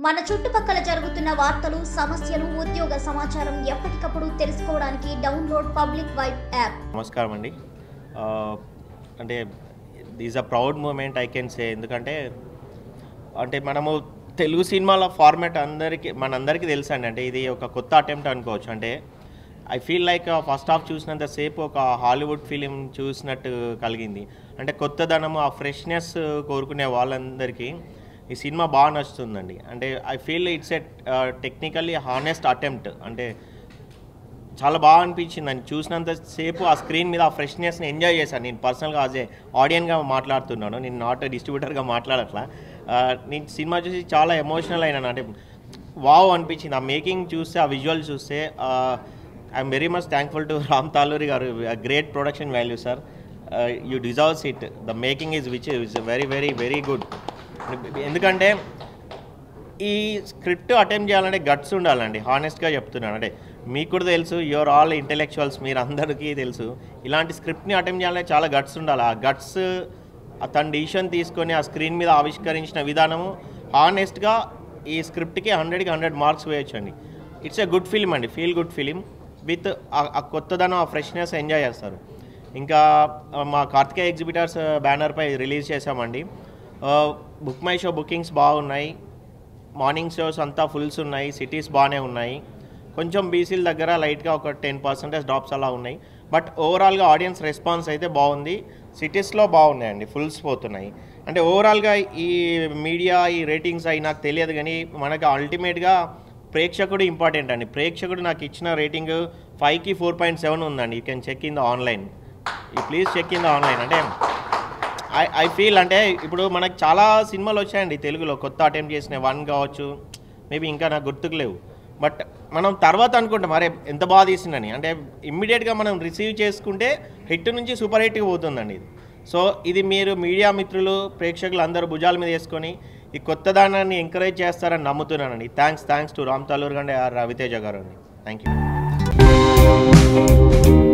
మన చుట్టుపక్కల జరుగుతున్న వార్తలు సమస్యలు ఉద్యోగ సమాచారం ఎప్పటికప్పుడు తెలుసుకోవడానికి డౌన్లోడ్ పబ్లిక్ వైబ్ యాప్ నమస్కారం అండి ఆ, అంటే is a proud moment I can say ఎందుకంటే అంటే మనము తెలుగు సినిమాల ఫార్మాట్ అందరికీ మనందరికీ తెలుసు అండి అంటే ఇది ఒక కొత్త అటెంప్ట్ అనుకోవచ్చు అంటే I feel like first half చూసినంతసేపు ఒక హాలీవుడ్ ఫిలిం చూసినట్టు కలిగింది అంటే కొత్తదనము ఆ ఫ్రెష్నెస్ కోరుకునే వాళ్ళందరికీ ఈ సినిమా బాగా నచ్చుతుందండి అంటే I feel it's a technically honest attempt అంటే చాలా బాగా అనిపించింది అని చూసినంత సేపు ఆ స్క్రీన్ మీద ఆ ఫ్రెష్నెస్ని ఎంజాయ్ చేశాను నేను పర్సనల్గా యాజ్ ఏ ఆడియన్గా మాట్లాడుతున్నాను నేను నాట్ డిస్ట్రిబ్యూటర్గా మాట్లాడట్లా ఆ, నేను సినిమా చూసి చాలా ఎమోషనల్ అయినాను అంటే వావ్ అనిపించింది ఆ మేకింగ్ చూస్తే ఆ విజువల్ చూస్తే I'm very much thankful to Ram Talluri గారు great production value sir you deserves it the making is which is very very very good ఎందుకంటే ఈ స్క్రిప్ట్ అటెంప్ట్ చేయాలంటే గట్స్ ఉండాలండి హానెస్ట్గా చెప్తున్నాను అంటే మీకు కూడా తెలుసు యువర్ ఆల్ ఇంటెలెక్చువల్స్ మీరు అందరికీ తెలుసు ఇలాంటి స్క్రిప్ట్ని అటెంప్ట్ చేయాలంటే చాలా గట్స్ ఉండాలి ఆ గట్స్ తన డిసిషన్ తీసుకొని ఆ స్క్రీన్ మీద ఆవిష్కరించిన విధానము హానెస్ట్గా ఈ స్క్రిప్ట్కి హండ్రెడ్కి హండ్రెడ్ మార్క్స్ వేయొచ్చండి ఇట్స్ ఎ గుడ్ ఫిలిం అండి ఫీల్ గుడ్ ఫిలిం విత్ ఆ కొత్తదనం ఆ ఫ్రెష్నెస్ ఎంజాయ్ చేస్తారు ఇంకా ఆ, మా కార్తికేయ ఎగ్జిబిటర్స్ బ్యానర్పై రిలీజ్ చేశామండి బుక్ మై షో బుకింగ్స్ బాగున్నాయి మార్నింగ్ షోస్ అంతా ఫుల్స్ ఉన్నాయి సిటీస్ బాగానే ఉన్నాయి కొంచెం బీసీల దగ్గర లైట్గా ఒక టెన్ పర్సెంటేజ్ డ్రాప్స్ అలా ఉన్నాయి బట్ ఓవరాల్గా ఆడియన్స్ రెస్పాన్స్ అయితే బాగుంది సిటీస్లో బాగున్నాయండి ఫుల్స్ పోతున్నాయి అంటే ఓవరాల్గా ఈ మీడియా ఈ రేటింగ్స్ అవి నాకు తెలియదు కానీ మనకు అల్టిమేట్గా ప్రేక్షకుడు ఇంపార్టెంట్ అండి ప్రేక్షకుడు నాకు ఇచ్చిన రేటింగ్ ఫైవ్కి ఫోర్ పాయింట్ సెవెన్ ఉందండి you can check in the online ఈ please check in the online అంటే ఐ ఐ ఫీల్ అంటే ఇప్పుడు మనకు చాలా సినిమాలు వచ్చాయండి తెలుగులో కొత్త అటెంప్ట్ చేసిన వన్ కావచ్చు మేబీ ఇంకా నాకు గుర్తుకు లేవు బట్ మనం తర్వాత అనుకుంటాం అరే ఎంత బాగా తీసిందని అంటే ఇమ్మీడియట్గా మనం రిసీవ్ చేసుకుంటే హిట్ నుంచి సూపర్ హిట్కి పోతుందండి ఇది సో ఇది మీరు మీడియా మిత్రులు ప్రేక్షకులు అందరూ భుజాల మీద వేసుకొని ఈ కొత్త దానాన్ని ఎంకరేజ్ చేస్తారని నమ్ముతున్నానండి thanks thanks to Ram Talluri గండే ఆర్ రవితేజ గారు అండి థ్యాంక్ యూ